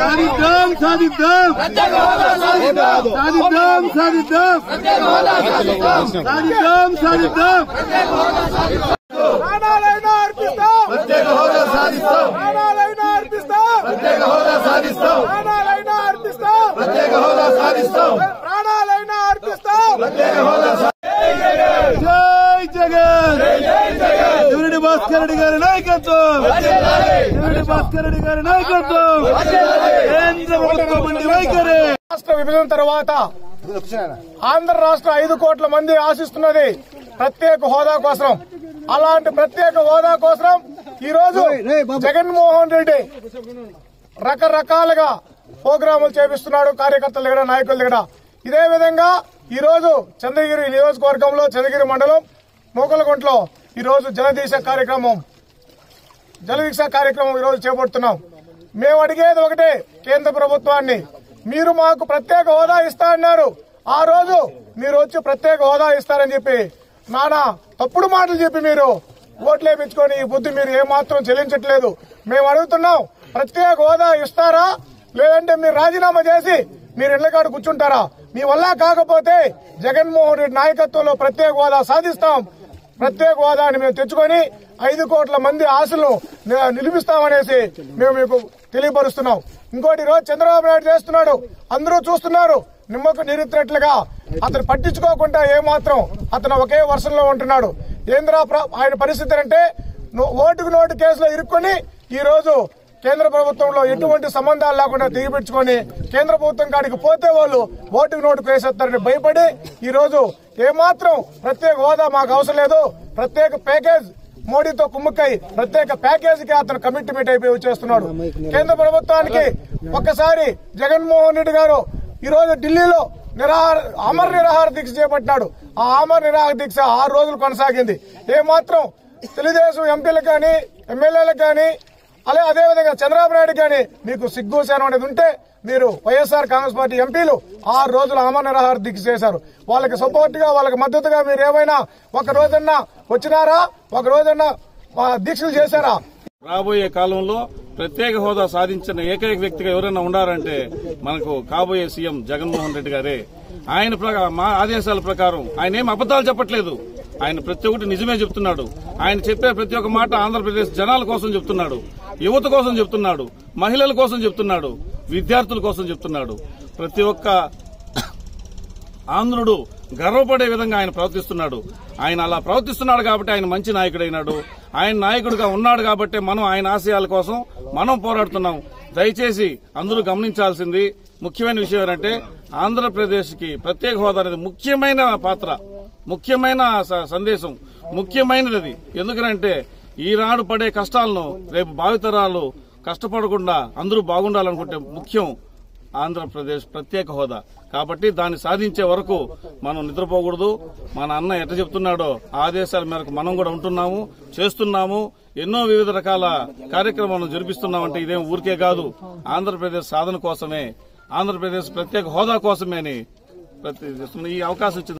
సాధిద్దాం సాధిద్దాం సాధిద్దాం సాధిద్దాం సాధిద్దాం సాధిద్దాం ప్రాణాలైనా అర్పిస్తాం ప్రత్యేక హోదా సాధిస్తాం ప్రాణాలైనా అర్పిస్తాం ప్రత్యేక హోదా సాధిస్తాం ప్రాణాలైనా అర్పిస్తాం ప్రత్యేక హోదా సాధిస్తాం ప్రాణాలైనా అర్పిస్తాం ప్రత్యేక హోదా సా- జై జగన్ శివుడి భాస్కర్ రెడ్డి గారి నాయకత్వం శివుడి భాస్కర్ రెడ్డి గారి నాయకత్వం కేంద్ర ప్రభుత్వం మండి వైఖరి రాష్ట్ర విభజన తర్వాత ఆంధ్ర రాష్ట్ర ఐదు కోట్ల మంది ఆశిస్తున్నది ప్రత్యేక హోదా కోసం అలాంటి ప్రత్యేక హోదా కోసం ఈ రోజు జగన్మోహన్ రెడ్డి రకరకాలుగా ప్రోగ్రాములు చేపిస్తున్నాడు కార్యకర్తల దగ్గర నాయకుల దగ్గర ఇదే విధంగా ఈ రోజు చంద్రగిరి నియోజకవర్గంలో చంద్రగిరి మండలం నూకలగుంట్లో ఈ రోజు జలదీశ కార్యక్రమం జలదీక్ష కార్యక్రమం ఈరోజు చేపడుతున్నాం మేము అడిగేది ఒకటే కేంద్ర ప్రభుత్వాన్ని మీరు మాకు ప్రత్యేక హోదా ఇస్తా అన్నారు ఆ రోజు మీరు వచ్చి ప్రత్యేక హోదా ఇస్తారని చెప్పి నానా తప్పుడు మాటలు చెప్పి మీరు ఓట్లేపించుకొని ఈ బుద్ధి మీరు ఏమాత్రం చెల్లించట్లేదు మేము అడుగుతున్నాం ప్రత్యేక హోదా ఇస్తారా లేదంటే మీరు రాజీనామా చేసి మీరు ఇళ్లకాడ కూర్చుంటారా మీ వల్ల కాకపోతే జగన్మోహన్ రెడ్డి నాయకత్వంలో ప్రత్యేక హోదా సాధిస్తాం ప్రత్యేక హోదాని మేము తెచ్చుకొని ఐదు కోట్ల మంది ఆశలను ని- నిలిపిస్తామనేసి మేము మీకు తెలియపరుస్తున్నాం ఇంకోటి ఈ రోజు చంద్రబాబు నాయుడు చేస్తున్నాడు అందరూ చూస్తున్నారు నిమ్మకు నీరెత్తినట్లుగా అతను పట్టించుకోకుండా ఏమాత్రం అతను ఒకే వర్షంలో ఉంటున్నాడు ఏంద్రా ప్ర- ఆయన పరిస్థితి అంటే నో- ఓటుకు నోటు కేసులో ఇరుక్కొని ఈ రోజు కేంద్ర ప్రభుత్వంలో ఎటువంటి సంబంధాలు లేకుండా దిగిపెట్టుకొని కేంద్ర ప్రభుత్వం కాడికి పోతే వాళ్ళు ఓటుకు నోటు వేసేస్తారని భయపడి ఈ రోజు ఏమాత్రం ప్రత్యేక హోదా మాకు అవసరం లేదు ప్రత్యేక ప్యాకేజ్ మోడీతో కుమ్ముక్కై ప్రత్యేక ప్యాకేజ్ కి అతను కమిట్మెంట్ అయిపోయి వచ్చేస్తున్నాడు కేంద్ర ప్రభుత్వానికి ఒక్కసారి జగన్మోహన్ రెడ్డి గారు ఈ రోజు ఢిల్లీలో నిరాహార అమర్ నిరాహార దీక్ష చేపట్టినాడు ఆ అమర్ నిరాహార దీక్ష ఆరు రోజులు కొనసాగింది ఏమాత్రం తెలుగుదేశం ఎంపీలకు కానీ ఎమ్మెల్యేలకు కానీ అలా అదేవిధంగా చంద్రబాబు నాయుడు కానీ మీకు సిగ్గు శానం అనేది ఉంటే మీరు వైఎస్ఆర్ కాంగ్రెస్ పార్టీ ఎంపీలు ఆరు రోజులు అమర నిరాహార దీక్ష చేశారు వాళ్ళకి సపోర్ట్ గా వాళ్ళకి మద్దతుగా మీరు ఏమైనా ఒక రోజన్నా వచ్చినారా ఒక రోజన్నా ఆ, దీక్షలు చేశారా రాబోయే కాలంలో ప్రత్యేక హోదా సాధించిన ఏకైక వ్యక్తిగా ఎవరైనా ఉండారంటే మనకు కాబోయే సీఎం జగన్మోహన్ రెడ్డి గారే ఆయన ప్రకా- మా ఆదేశాల ప్రకారం ఆయన ఏం అబద్దాలు చెప్పట్లేదు ఆయన ప్రతి ఒక్కటి నిజమే చెప్తున్నాడు ఆయన చెప్పే ప్రతి ఒక్క మాట ఆంధ్రప్రదేశ్ జనాల కోసం చెప్తున్నాడు యువత కోసం చెప్తున్నాడు మహిళల కోసం చెప్తున్నాడు విద్యార్థుల కోసం చెప్తున్నాడు ప్రతి ఒక్క ఆంధ్రుడు గర్వపడే విధంగా ఆయన ప్రవర్తిస్తున్నాడు ఆయన అలా ప్రవర్తిస్తున్నాడు కాబట్టి ఆయన మంచి నాయకుడైనాడు ఆయన నాయకుడిగా ఉన్నాడు కాబట్టి మనం ఆయన ఆశయాల కోసం మనం పోరాడుతున్నాం దయచేసి అందరూ గమనించాల్సింది ముఖ్యమైన విషయం ఏంటంటే ఆంధ్రప్రదేశ్ కి ప్రత్యేక హోదా అనేది ముఖ్యమైన పాత్ర ముఖ్యమైన స- సందేశం ముఖ్యమైనది అది ఎందుకంటే ఈనాడు పడే కష్టాలను రేపు భావితరాలు కష్టపడకుండా అందరూ బాగుండాలనుకుంటే ముఖ్యం ఆంధ్రప్రదేశ్ ప్రత్యేక హోదా కాబట్టి దాన్ని సాధించే వరకు మనం నిద్రపోకూడదు మన అన్న ఎట్ట చెప్తున్నాడో ఆ ఆదేశాల మేరకు మనం కూడా ఉంటున్నాము చేస్తున్నాము ఎన్నో వివిధ రకాల కార్యక్రమాలను జరిపిస్తున్నామంటే ఇదేం ఊరికే కాదు ఆంధ్రప్రదేశ్ సాధన కోసమే ఆంధ్రప్రదేశ్ ప్రత్యేక హోదా కోసమే అని ప్రతి ఈ అవకాశం ఇచ్చింది